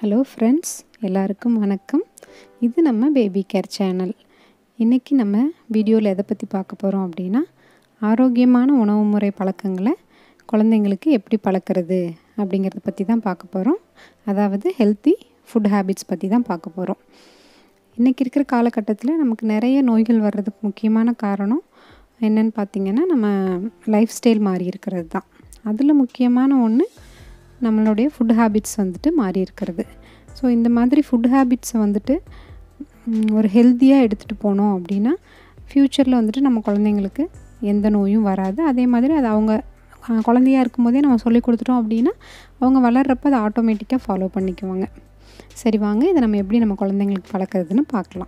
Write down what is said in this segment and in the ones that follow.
hello friends எல்லாருக்கும் வணக்கம் இது நம்ம பேபி கேர் சேனல் இன்றைக்கி நம்ம வீடியோவில் எதை பற்றி பார்க்க போகிறோம் அப்படின்னா ஆரோக்கியமான உணவு முறை பழக்கங்களை குழந்தைங்களுக்கு எப்படி பழக்கிறது அப்படிங்கிறத பற்றி தான் பார்க்க போகிறோம் அதாவது ஹெல்த்தி ஃபுட் ஹேபிட்ஸ் பற்றி தான் பார்க்க போகிறோம் இன்றைக்கி இருக்கிற காலகட்டத்தில் நமக்கு நிறைய நோய்கள் வர்றதுக்கு முக்கியமான காரணம் என்னன்னு பார்த்திங்கன்னா நம்ம லைஃப் ஸ்டைல் மாறி இருக்கிறது தான் அதில் முக்கியமான ஒன்று நம்மளுடைய ஃபுட் ஹேபிட்ஸ் வந்துட்டு மாறி இருக்கிறது ஸோ இந்த மாதிரி ஃபுட் ஹேபிட்ஸை வந்துட்டு ம், ஒரு ஹெல்த்தியாக எடுத்துகிட்டு போனோம் அப்படின்னா ஃப்யூச்சரில் வந்துட்டு நம்ம குழந்தைங்களுக்கு எந்த நோயும் வராது அதே மாதிரி அது அவங்க அஹ், குழந்தையா இருக்கும்போதே நம்ம சொல்லி கொடுத்துட்டோம் அப்படின்னா அவங்க வளர்கிறப்ப அதை ஆட்டோமேட்டிக்காக ஃபாலோ பண்ணிக்குவாங்க சரி வாங்க இதை நம்ம எப்படி நம்ம குழந்தைங்களுக்கு பழக்கிறதுன்னு பார்க்கலாம்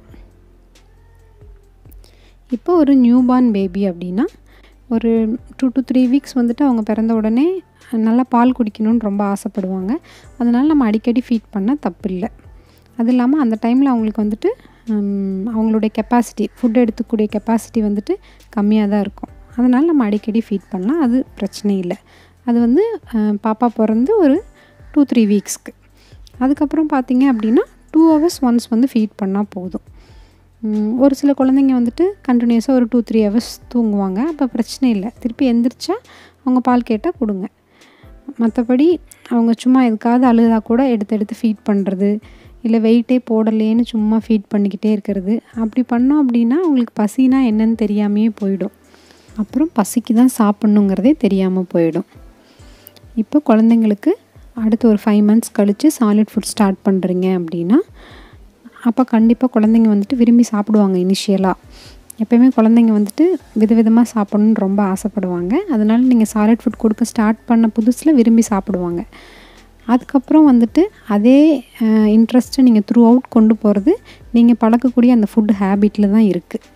இப்போ ஒரு நியூபார்ன் பேபி அப்படின்னா ஒரு டூ டு த்ரீ வீக்ஸ் வந்துட்டு அவங்க பிறந்த உடனே நல்லா பால் குடிக்கணும்னு ரொம்ப ஆசைப்படுவாங்க அதனால் நம்ம அடிக்கடி ஃபீட் பண்ணால் தப்பு இல்லை அது இல்லாமல் அந்த டைமில் அவங்களுக்கு வந்துட்டு ஹம், அவங்களுடைய கெப்பாசிட்டி ஃபுட் எடுத்துக்கூடிய கெப்பாசிட்டி வந்துட்டு கம்மியாக தான் இருக்கும் அதனால் நம்ம அடிக்கடி ஃபீட் பண்ணலாம் அது பிரச்சனை இல்லை அது வந்து அஹ், பாப்பா பிறந்து ஒரு டூ த்ரீ வீக்ஸ்க்கு அதுக்கப்புறம் பார்த்தீங்க அப்படின்னா டூ ஹவர்ஸ் ஒன்ஸ் வந்து ஃபீட் பண்ணால் போதும் ம், ஒரு சில குழந்தைங்க வந்துட்டு கண்டினியூஸாக ஒரு டூ த்ரீ ஹவர்ஸ் தூங்குவாங்க அப்போ பிரச்சனை இல்லை திருப்பி எந்திரிச்சா அவங்க பால் கேட்டால் கொடுங்க மற்றபடி அவங்க சும்மா எதுக்காவது அழுதா கூட எடுத்து எடுத்து ஃபீட் பண்ணுறது இல்லை வெயிட்டே போடலேன்னு சும்மா ஃபீட் பண்ணிக்கிட்டே இருக்கிறது அப்படி பண்ணோம் அப்படின்னா அவங்களுக்கு பசினா என்னன்னு தெரியாமையே போயிடும் அப்புறம் பசிக்கு தான் சாப்பிட்ணுங்கிறதே தெரியாமல் போயிடும் இப்போ குழந்தைங்களுக்கு அடுத்து ஒரு ஃபைவ் மந்த்ஸ் கழித்து சாலிட் ஃபுட் ஸ்டார்ட் பண்ணுறீங்க அப்படின்னா அப்போ கண்டிப்பாக குழந்தைங்க வந்துட்டு விரும்பி சாப்பிடுவாங்க இனிஷியலாக எப்பயுமே குழந்தைங்க வந்துட்டு விதவிதமாக சாப்பிடணுன்னு ரொம்ப ஆசைப்படுவாங்க அதனால நீங்கள் சாலிட் ஃபுட் கொடுக்க ஸ்டார்ட் பண்ண புதுசில் விரும்பி சாப்பிடுவாங்க அதுக்கப்புறம் வந்துட்டு அதே இன்ட்ரெஸ்ட்டை நீங்கள் த்ரூ அவுட் கொண்டு போகிறது நீங்கள் பழக்கக்கூடிய அந்த ஃபுட் ஹேபிட்டில் தான் இருக்குது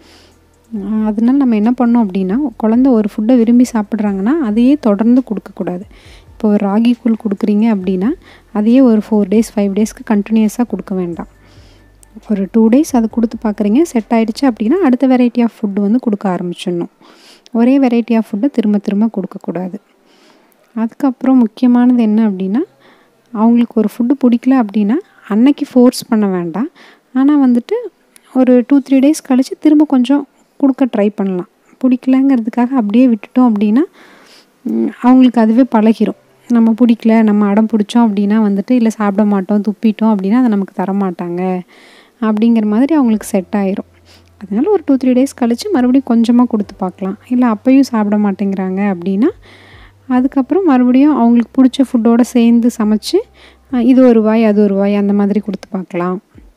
அதனால நம்ம என்ன பண்ணோம் அப்படின்னா குழந்தை ஒரு ஃபுட்டை விரும்பி சாப்பிட்றாங்கன்னா அதையே தொடர்ந்து கொடுக்கக்கூடாது இப்போ ஒரு ராகி கூழ் கொடுக்குறீங்க அப்படின்னா அதையே ஒரு ஃபோர் டேஸ் ஃபைவ் டேஸ்க்கு கண்டினியூஸாக கொடுக்க வேண்டாம் ஒரு டூ டேஸ் அதை கொடுத்து பார்க்குறீங்க செட் ஆயிடுச்சு அப்படின்னா அடுத்த வெரைட்டி ஆஃப் ஃபுட்டு வந்து கொடுக்க ஆரம்பிச்சிடணும் ஒரே வெரைட்டி ஆஃப் ஃபுட்டை திரும்ப திரும்ப கொடுக்கக்கூடாது அதுக்கப்புறம் முக்கியமானது என்ன அப்படின்னா அவங்களுக்கு ஒரு ஃபுட்டு பிடிக்கல அப்படின்னா அன்னைக்கு ஃபோர்ஸ் பண்ண வேண்டாம் ஆனால் வந்துட்டு ஒரு டூ த்ரீ டேஸ் கழித்து திரும்ப கொஞ்சம் கொடுக்க ட்ரை பண்ணலாம் பிடிக்கலங்கிறதுக்காக அப்படியே விட்டுட்டோம் அப்படின்னா ம், அவங்களுக்கு அதுவே பழகிரும் நம்ம பிடிக்கல நம்ம அடம் பிடிச்சோம் அப்படின்னா வந்துட்டு இல்லை சாப்பிட மாட்டோம் துப்பிட்டோம் அப்படின்னா அதை நமக்கு தர மாட்டாங்க அப்படிங்கிற மாதிரி அவங்களுக்கு செட் ஆயிரும் அதனால ஒரு டூ த்ரீ டேஸ் கழித்து மறுபடியும் கொஞ்சமாக கொடுத்து பார்க்கலாம் இல்லை அப்பையும் சாப்பிட மாட்டேங்கிறாங்க அப்படின்னா அதுக்கப்புறம் மறுபடியும் அவங்களுக்கு பிடிச்ச ஃபுட்டோட சேர்ந்து சமைச்சு அஹ், இது ஒரு வாய் அது ஒரு வாய் அந்த மாதிரி கொடுத்து பார்க்கலாம்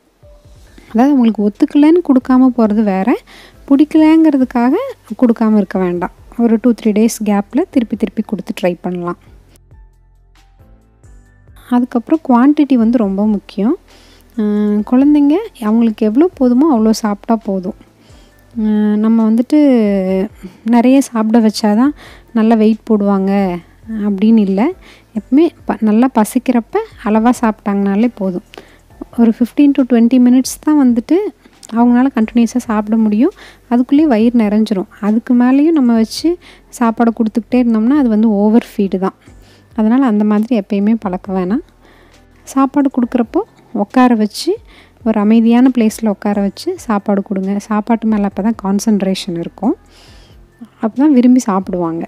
அதாவது அவங்களுக்கு ஒத்துக்கலைன்னு கொடுக்காம போகிறது வேற பிடிக்கலங்கிறதுக்காக கொடுக்காம இருக்க வேண்டாம் ஒரு டூ த்ரீ டேஸ் கேப்பில் திருப்பி திருப்பி கொடுத்து ட்ரை பண்ணலாம் அதுக்கப்புறம் குவான்டிட்டி வந்து ரொம்ப முக்கியம் அஹ் குழந்தைங்க அவங்களுக்கு எவ்வளோ போதுமோ அவ்வளோ சாப்பிட்டா போதும் அஹ் நம்ம வந்துட்டு நிறைய சாப்பிட வச்சாதான் நல்லா வெயிட் போடுவாங்க அப்படின்னு இல்லை எப்பவுமே ப நல்லா பசிக்கிறப்ப அளவாக சாப்பிட்டாங்கனாலே போதும் ஒரு ஃபிஃப்டீன் டு டுவெண்ட்டி மினிட்ஸ் தான் வந்துட்டு அவங்களால கண்டினியூஸாக சாப்பிட முடியும் அதுக்குள்ளேயே வயிறு நிறைஞ்சிரும் அதுக்கு மேலேயும் நம்ம வச்சு சாப்பாடை கொடுத்துக்கிட்டே இருந்தோம்னா அது வந்து ஓவர் ஃபீடு தான் அதனால் அந்த மாதிரி எப்பயுமே பழக்க வேணாம் சாப்பாடு கொடுக்குறப்போ உட்கார வச்சு ஒரு அமைதியான பிளேஸில் உட்கார வச்சு சாப்பாடு கொடுங்க சாப்பாட்டு மேலே அப்போ தான் கான்சன்ட்ரேஷன் இருக்கும் அப்போ தான் விரும்பி சாப்பிடுவாங்க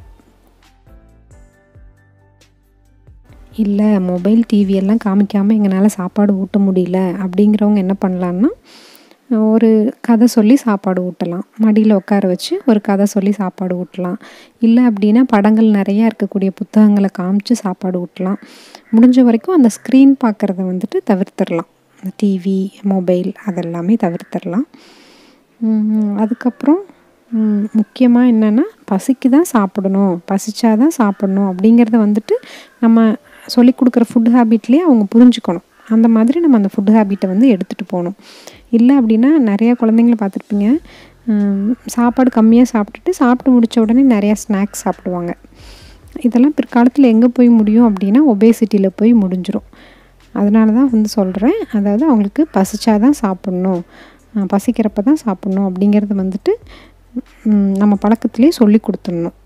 இல்லை மொபைல் டிவி எல்லாம் காமிக்காமல் எங்களால் சாப்பாடு ஊட்ட முடியல அப்படிங்கிறவங்க என்ன பண்ணலான்னா ஒரு கதை சொல்லி சாப்பாடு ஊட்டலாம் மடியில் உட்கார வச்சு ஒரு கதை சொல்லி சாப்பாடு ஊட்டலாம் இல்லை அப்படின்னா படங்கள் நிறையா இருக்கக்கூடிய புத்தகங்களை காமிச்சு சாப்பாடு ஊட்டலாம் முடிஞ்ச வரைக்கும் அந்த ஸ்க்ரீன் பார்க்குறத வந்துட்டு தவிர்த்திடலாம் இந்த டிவி மொபைல் அதெல்லாமே தவிர்த்திடலாம் உம், அதுக்கப்புறம் முக்கியமாக என்னென்னா பசிக்கு தான் சாப்பிடணும் பசிச்சா தான் சாப்பிடணும் அப்படிங்கிறத வந்துட்டு நம்ம சொல்லி கொடுக்குற ஃபுட் ஹேபிட்லேயே அவங்க புரிஞ்சுக்கணும் அந்த மாதிரி நம்ம அந்த ஃபுட் ஹேபிட்டை வந்து எடுத்துகிட்டு போகணும் இல்லை அப்படின்னா நிறையா குழந்தைங்கள பார்த்துருப்பீங்க உம், சாப்பாடு கம்மியாக சாப்பிட்டுட்டு சாப்பிட்டு முடிச்ச உடனே நிறையா ஸ்நாக்ஸ் சாப்பிடுவாங்க இதெல்லாம் பிற்காலத்தில் எங்கே போய் முடியும் அப்படின்னா ஒபேசிட்டியில் போய் முடிஞ்சிரும் அதனால தான் வந்து சொல்கிறேன் அதாவது அவங்களுக்கு பசிச்சாதான் சாப்பிட்ணும் அஹ் பசிக்கிறப்ப தான் சாப்பிட்ணும் அப்படிங்கிறது வந்துட்டு ம், நம்ம பழக்கத்திலே சொல்லி கொடுத்துடணும்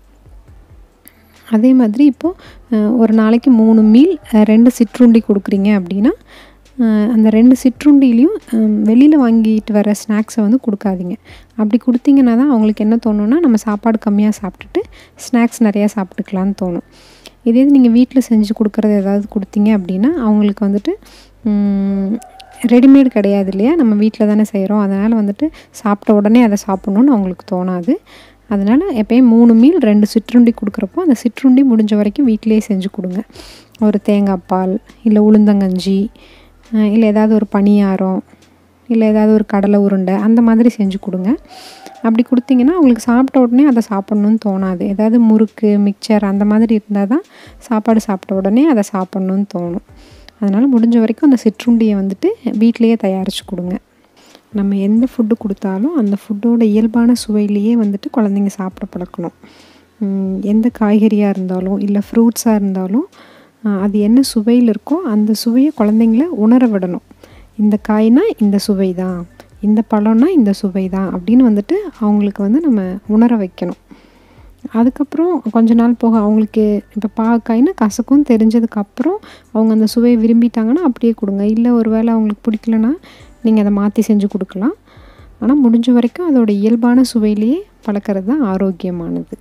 அதே மாதிரி இப்போது ஒரு நாளைக்கு மூணு மீல் ரெண்டு சிற்றுண்டி கொடுக்குறீங்க அப்படின்னா அந்த ரெண்டு சிற்றுண்டிலையும் வெளியில் வாங்கிட்டு வர ஸ்நாக்ஸை வந்து கொடுக்காதீங்க அப்படி கொடுத்தீங்கன்னா தான் அவங்களுக்கு என்ன தோணுன்னா நம்ம சாப்பாடு கம்மியாக சாப்பிட்டுட்டு ஸ்நாக்ஸ் நிறையா சாப்பிட்டுக்கலான்னு தோணும் இதே இது நீங்கள் வீட்டில் செஞ்சு கொடுக்குறது ஏதாவது கொடுத்தீங்க அப்படின்னா அவங்களுக்கு வந்துட்டு ரெடிமேட் கிடையாது இல்லையா நம்ம வீட்டில் தானே செய்கிறோம் அதனால் வந்துட்டு சாப்பிட்ட உடனே அதை சாப்பிட்ணுன்னு அவங்களுக்கு தோணாது அதனால் எப்போயும் மூணு மீல் ரெண்டு சிற்றுண்டி கொடுக்குறப்போ அந்த சிற்றுண்டி முடிஞ்ச வரைக்கும் வீட்டிலேயே செஞ்சு கொடுங்க ஒரு தேங்காய் பால் இல்லை உளுந்தங்கஞ்சி இல்லை ஏதாவது ஒரு பணியாரம் இல்லை ஏதாவது ஒரு கடலை உருண்டை அந்த மாதிரி செஞ்சு கொடுங்க அப்படி கொடுத்தீங்கன்னா அவங்களுக்கு சாப்பிட்ட உடனே அதை சாப்பிட்ணுன்னு தோணாது ஏதாவது முறுக்கு மிக்சர் அந்த மாதிரி இருந்தால் தான் சாப்பாடு சாப்பிட்ட உடனே அதை சாப்பிட்ணுன்னு தோணும் அதனால் முடிஞ்ச வரைக்கும் அந்த சிற்றுண்டியை வந்துட்டு வீட்டிலையே தயாரித்து கொடுங்க நம்ம எந்த ஃபுட்டு கொடுத்தாலும் அந்த ஃபுட்டோட இயல்பான சுவையிலேயே வந்துட்டு குழந்தைங்க சாப்பிட பழக்கணும் எந்த காய்கறியாக இருந்தாலும் இல்லை ஃப்ரூட்ஸாக இருந்தாலும் அது என்ன சுவையில் இருக்கோ அந்த சுவையை குழந்தைங்கள உணர விடணும் இந்த காய்னா இந்த சுவை தான் இந்த பழம்னா இந்த சுவை தான் அப்படின்னு வந்துட்டு அவங்களுக்கு வந்து நம்ம உணர வைக்கணும் அதுக்கப்புறம் கொஞ்ச நாள் போக அவங்களுக்கு இப்போ பாகக்காய்னா கசக்கும் தெரிஞ்சதுக்கப்புறம் அவங்க அந்த சுவையை விரும்பிட்டாங்கன்னா அப்படியே கொடுங்க இல்லை ஒரு வேளை அவங்களுக்கு பிடிக்கலனா நீங்கள் அதை மாற்றி செஞ்சு கொடுக்கலாம் ஆனால் முடிஞ்ச வரைக்கும் அதோட இயல்பான சுவையிலேயே பழக்கிறது தான் ஆரோக்கியமானது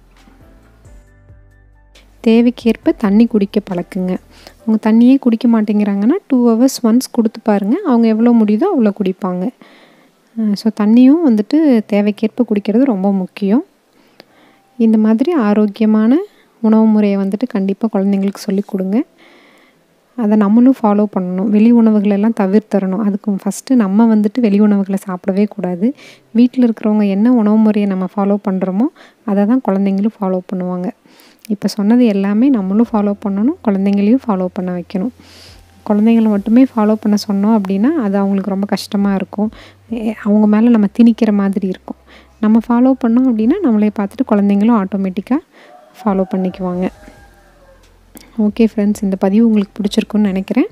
தேவைக்கேற்ப தண்ணி குடிக்க பழக்குங்க அவங்க தண்ணியே குடிக்க மாட்டேங்கிறாங்கன்னா டூ ஹவர்ஸ் ஒன்ஸ் கொடுத்து பாருங்கள் அவங்க எவ்வளோ முடியுதோ அவ்வளோ குடிப்பாங்க ஸோ தண்ணியும் வந்துட்டு தேவைக்கேற்ப குடிக்கிறது ரொம்ப முக்கியம் இந்த மாதிரி ஆரோக்கியமான உணவு முறையை வந்துட்டு கண்டிப்பாக குழந்தைங்களுக்கு சொல்லிக் கொடுங்க அதை நம்மளும் ஃபாலோ பண்ணணும் வெளி உணவுகளெல்லாம் தவிர்த்தரணும் அதுக்கு ஃபஸ்ட்டு நம்ம வந்துட்டு வெளி உணவுகளை சாப்பிடவே கூடாது வீட்டில் இருக்கிறவங்க என்ன உணவு முறையை நம்ம ஃபாலோ பண்ணுறோமோ அதை தான் குழந்தைங்களும் ஃபாலோ பண்ணுவாங்க இப்போ சொன்னது எல்லாமே நம்மளும் ஃபாலோ பண்ணணும் குழந்தைங்களையும் ஃபாலோ பண்ண வைக்கணும் குழந்தைங்கள மட்டுமே ஃபாலோ பண்ண சொன்னோம் அப்படின்னா அது அவங்களுக்கு ரொம்ப கஷ்டமாக இருக்கும் அவங்க மேலே நம்ம திணிக்கிற மாதிரி இருக்கும் நம்ம ஃபாலோ பண்ணோம் அப்படின்னா நம்மளே பார்த்துட்டு குழந்தைங்களும் ஆட்டோமேட்டிக்காக ஃபாலோ பண்ணிக்குவாங்க ஓகே ஃப்ரெண்ட்ஸ் இந்த பதிவு உங்களுக்கு பிடிச்சிருக்குன்னு நினைக்கிறேன்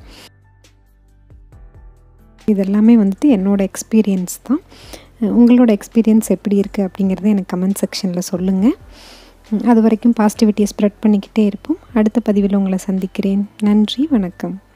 இது எல்லாமே வந்துட்டு என்னோடய எக்ஸ்பீரியன்ஸ் தான் உங்களோட எக்ஸ்பீரியன்ஸ் எப்படி இருக்குது அப்படிங்கிறத எனக்கு கமெண்ட் செக்ஷனில் சொல்லுங்கள் அது வரைக்கும் பாசிட்டிவிட்டியை ஸ்ப்ரெட் பண்ணிக்கிட்டே இருப்போம் அடுத்த பதிவில் உங்களை சந்திக்கிறேன் நன்றி வணக்கம்